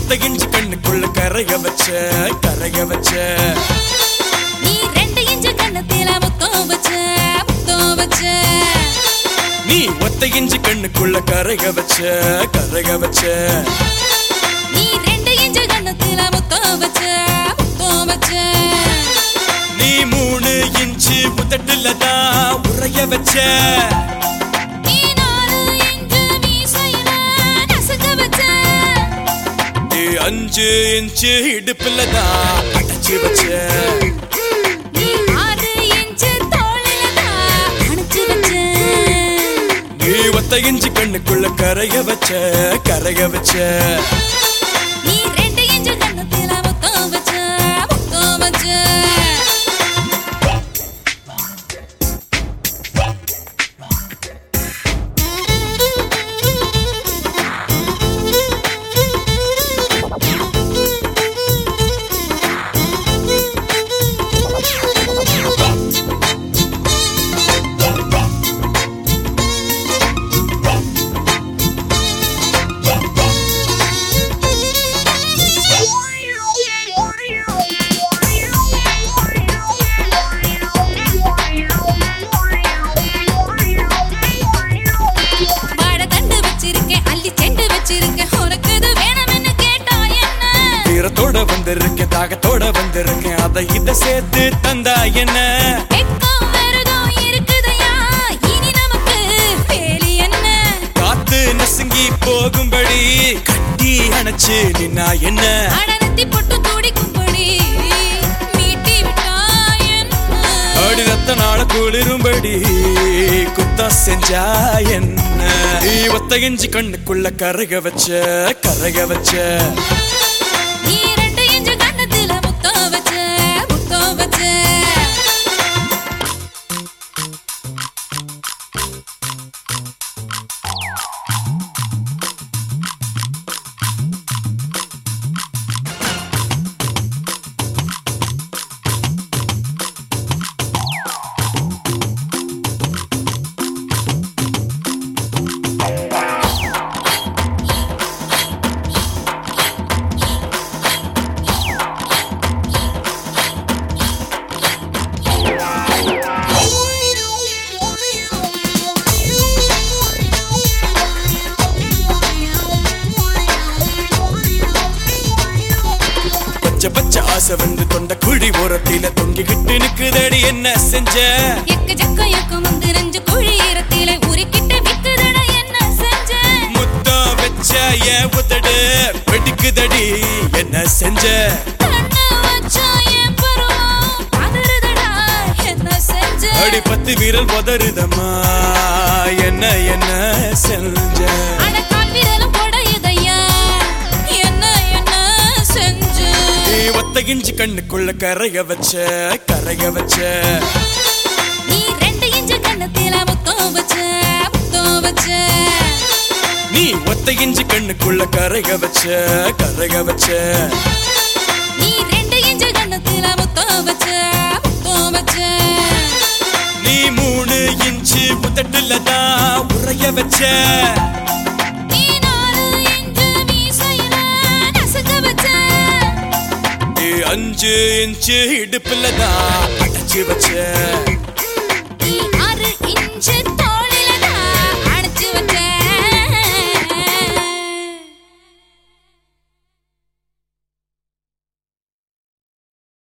ஒத்த இஞ்சி கண்ணுக்குள்ள கரைய வச்ச கரைய வச்ச நீ ரெண்டு இன்ச்சு கண்ணத்தில முத்தம் வச்ச முத்தம் வச்ச நீ ஒத்த இஞ்சி கண்ணுக்குள்ள கரைய வச்ச கரைய வச்ச நீ ரெண்டு இன்ச்சு கண்ணத்தில முத்தம் வச்ச முத்தம் வச்ச நீ மூணு இன்ச்சு முத்தட்டுல தான் உறைய வச்ச நீ நாலு இன்ச்சு மீசையில நசுக்க வச்ச நீ அஞ்சு இன்ச்சு இடுப்புல தான் அடைச்சு வச்ச நீ ஆறு இன்ச்சு தோளில தான் அணைச்சு வச்ச நீ ஒத்த இஞ்சி கண்ணுக்குள்ள கரைய வச்ச கரைய வச்ச நீ ரெண்டு இன்ச்சு கண்ணத்தில முத்தம் வச்ச முத்தம் வச்ச வாழைத்தண்டு வச்சிருக்கேன், அள்ளி செண்டு வச்சிருக்கேன். உனக்கு இது வேணும்னு கேட்டா என்ன? தீரத்தோட வந்திருக்கேன் தாகத்தோட வந்திருக்கேன் அதை இத சேர்த்து தந்தா என்ன வெட்கம் விரதம் இருக்குதையா, இனி நமக்கு வேலி என்ன? காத்து நசுங்கி போகும்படி கட்டி அணைச்சு நின்னா என்ன அடனத்தி பொட்டு துடிக்கும்படி மீட்டி விட்டா என்ன? அடி ரத்த நாள குளிரும்படி குத்தா செஞ்சா என்ன நீ ஒத்த இஞ்சி கண்ணுக்குள்ள கரைய வச்ச கரைய வச்ச நீ ரெண்டு இன்ச்சு கன்னத்துல முத்தம் வச்ச, முத்தம் வச்ச. பச்சை பச்சை ஆசை வந்து தொண்ட குழி ஓரத்தில தொங்கிக்கிட்டு நிக்குதடி என்ன செஞ்ச எக்கச்சக்கம் எக்கம் வந்து நெஞ்சு குழி ஈரத்தில உருக்கிட்டு விக்குதுடா என்ன செஞ்ச முத்தம் வச்ச ஏன் உதடு வெடிக்குதடி என்ன செஞ்ச கண்ணு வச்சா என் பருவம் பதறுதடா என்ன செஞ்ச அடி பத்து வீரல் உதறுதம்மா என்ன என்ன செஞ்ச அட கால் விரலும் கொடையுதையா என்ன என்ன செஞ்ச நீ ஒத்த இஞ்சி கண்ணுக்குள்ள கரைய வச்ச கரைய வச்ச நீ ரெண்டு இன்ச்சு கண்ணத்தில முத்தம் வச்ச முத்தம் வச்ச நீ ஒத்த இஞ்சி கண்ணுக்குள்ள கரைய வச்ச கரைய வச்ச நீ ரெண்டு இன்ச்சு கண்ணத்தில முத்தம் வச்ச முத்தம் வச்ச நீ மூணு இன்ச்சு புத்தட்டுல தான் உறைய வச்ச நீ நாலு இன்ச்சு மீசையில நசுக்க வச்ச நீ அஞ்சு இன்ச்சு இடுப்புல தான் அடைச்சு வச்ச நீ ஆறு இன்ச்சு